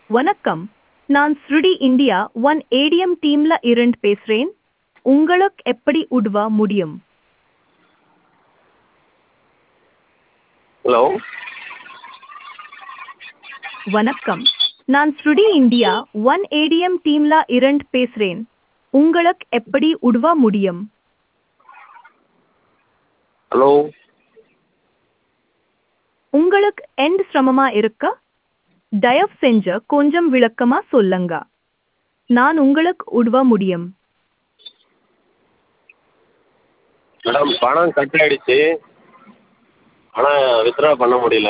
வணக்கம் நான் ஸ்ருடி இந்தியா ஒன் ஏடிஎம் டீம்ல இருந்து பேசுறேன் உங்களுக்கு எப்படி உதவ முடியும் ஹலோ வணக்கம் நான் ஸ்ருடி இந்தியா ஒன் ஏடிஎம் டீம்ல இருந்து பேசுறேன் உங்களுக்கு எப்படி உதவ முடியும் ஹலோ உங்களுக்கு எந்த சிரமமா இருக்கா தயவு செஞ்சு கொஞ்சம் விளக்கமா சொல்லுங்க நான் உங்களுக்கு உதவ முடியும் மேடம் பணம் கட் ஆயிடுச்சு ஆனால் வித்ட்ரா பண்ண முடியல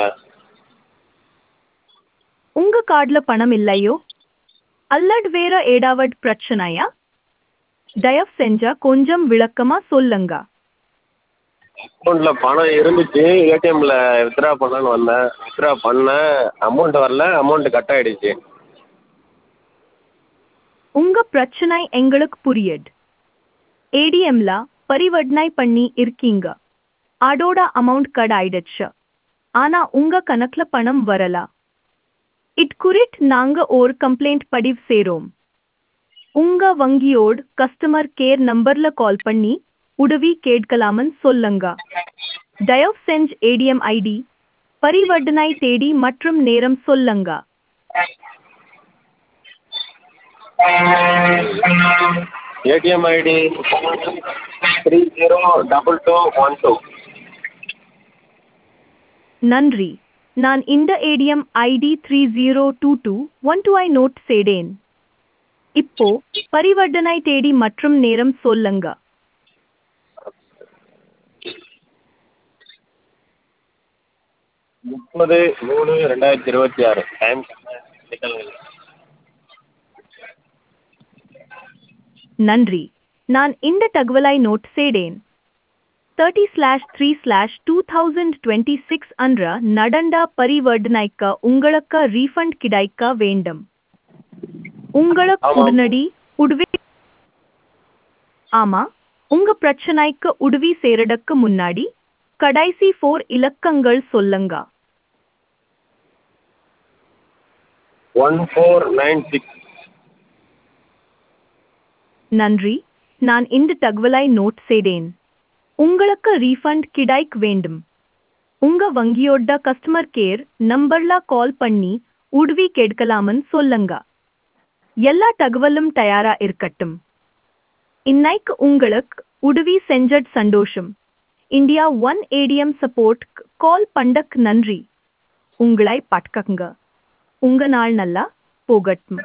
உங்க கார்டுல பணம் இல்லையோ அல்லது வேற ஏதாவது பிரச்சனையா தயவு செஞ்சா கொஞ்சம் விளக்கமா சொல்லுங்க அக்கௌண்ட்டில் பணம் இருந்துச்சு ஏடிஎம்மில் வித்ட்ரா பண்ணலான்னு வந்தேன் வித்ட்ரா பண்ணேன் அமௌண்ட் வரல அமௌண்ட் கட் ஆயிடுச்சு உங்க பிரச்சனை எங்களுக்கு புரியுது ஏடிஎம்ல பரிவர்த்தனை பண்ணி இருக்கீங்க அதோட அமௌண்ட் கட் ஆயிடுச்சு ஆனா உங்க கணக்குல பணம் வரல இட் குறித்து நாங்க ஒரு கம்ப்ளைண்ட் பதிவு செய்றோம் உங்க வங்கியோட கஸ்டமர் கேர் நம்பர்ல கால் பண்ணி உதவி கேட்கலாமன்னு சொல்லுங்க தயவு செஞ்சு ஏடிஎம் ஐடி பரிவர்த்தனை தேதி மற்றும் நேரம் சொல்லுங்க ATM ID three zero double two one two நன்றி நான் இந்த ATM ID three zero two two one two ஐ நோட் செய்தேன் இப்போ பரிவர்த்தனை தேதி மற்றும் நேரம் சொல்லுங்க முப்பது மூணு ரெண்டாயிரத்தி இருபத்தி ஆறு டைம் நன்றி நான் இந்த தகவலை நோட் செய்தேன் thirty slash three slash two thousand twenty six அன்ற நடந்த பரிவர்த்தனைக்கு உங்களுக்கு ரீஃபண்ட் கிடைக்க வேண்டும் உங்களுக்கு ஆமாம். உடனடி உதவி ஆமா உங்க பிரச்சனைக்கு உதவி செய்யறதுக்கு முன்னாடி கடைசி ஃபோர் இலக்கங்கள் சொல்லுங்க ஒன் ஃபோர் நைன் சிக்ஸ் நன்றி நான் இந்த தகவலை நோட் செய்தேன் உங்களுக்கு ரீஃபண்ட் கிடைக்க வேண்டும் உங்க வங்கியோட கஸ்டமர் கேர் நம்பர்ல கால் பண்ணி உதவி கேட்கலாமன்னு சொல்லுங்க எல்லா தகவலும் தயாரா இருக்கட்டும் இன்னைக்கு உங்களுக்கு உதவி செஞ்சட் சந்தோஷம் India one ATM support call பண்டக் நன்றி உங்களை பட்கங்க உங்க நாள் நல்லா போகட்டும்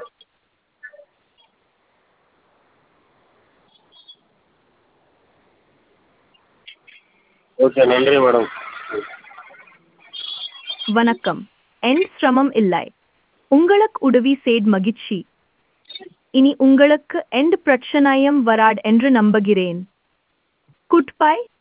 ஓகே நன்றி மேடம் வணக்கம் என் சிரமம் இல்லை உங்களுக்கு உதவி செய்த மகிழ்ச்சி இனி உங்களுக்கு எந்த பிரச்சனையும் வராது என்று நம்புகிறேன் குட்பாய்